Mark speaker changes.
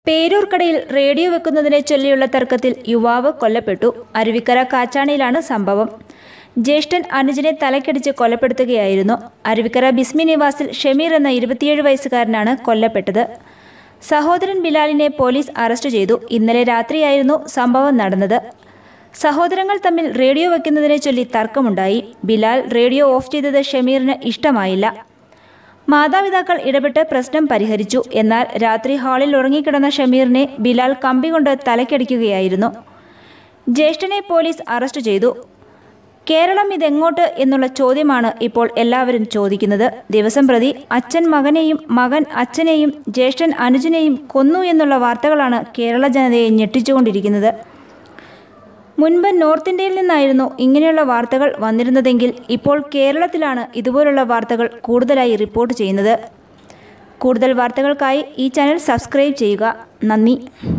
Speaker 1: പേരൂർക്കടയിൽ radio വെക്കുന്നതിനെ ചൊല്ലിയുള്ള തർക്കത്തിൽ യുവാവ് കൊല്ലപ്പെട്ടു അരുവിക്കര കാച്ചാണിയിലാണ് സംഭവം ജ്യേഷ്ഠൻ അനുജനെ തലക്കടിച്ച് കൊലപ്പെടുത്തുകയായിരുന്നു അരുവിക്കര ബിസ്മി നിവാസിൽ ഷമീർ എന്ന ഇരുപത്തിയേഴ് വയസ്സുകാരനാണ് കൊല്ലപ്പെട്ടത് സഹോദരൻ ബിലാലിനെ പോലീസ് അറസ്റ്റ് ചെയ്തു ഇന്നലെ രാത്രിയായിരുന്നു സംഭവം നടന്നത് സഹോദരങ്ങൾ തമ്മിൽ റേഡിയോ വെക്കുന്നതിനെ ചൊല്ലി തർക്കമുണ്ടായി ബിലാൽ റേഡിയോ ഓഫ് ചെയ്തത് ഷമീറിന് ഇഷ്ടമായില്ല മാതാപിതാക്കൾ ഇടപെട്ട് പ്രശ്നം പരിഹരിച്ചു എന്നാൽ രാത്രി ഹാളിൽ ഉറങ്ങിക്കിടന്ന ഷമീറിനെ ബിലാൽ കമ്പി കൊണ്ട് തലക്കടിക്കുകയായിരുന്നു ജ്യേഷ്ഠനെ പോലീസ് അറസ്റ്റ് ചെയ്തു കേരളം ഇതെങ്ങോട്ട് എന്നുള്ള ചോദ്യമാണ് ഇപ്പോൾ എല്ലാവരും ചോദിക്കുന്നത് ദിവസം പ്രതി അച്ഛൻ മകനെയും മകൻ അച്ഛനെയും ജ്യേഷ്ഠൻ അനുജനെയും കൊന്നു എന്നുള്ള വാർത്തകളാണ് കേരള ജനതയെ ഞെട്ടിച്ചുകൊണ്ടിരിക്കുന്നത് മുൻപ് നോർത്ത് ഇന്ത്യയിൽ നിന്നായിരുന്നു ഇങ്ങനെയുള്ള വാർത്തകൾ വന്നിരുന്നതെങ്കിൽ ഇപ്പോൾ കേരളത്തിലാണ് ഇതുപോലുള്ള വാർത്തകൾ കൂടുതലായി റിപ്പോർട്ട് ചെയ്യുന്നത് കൂടുതൽ വാർത്തകൾക്കായി ഈ ചാനൽ സബ്സ്ക്രൈബ് ചെയ്യുക നന്ദി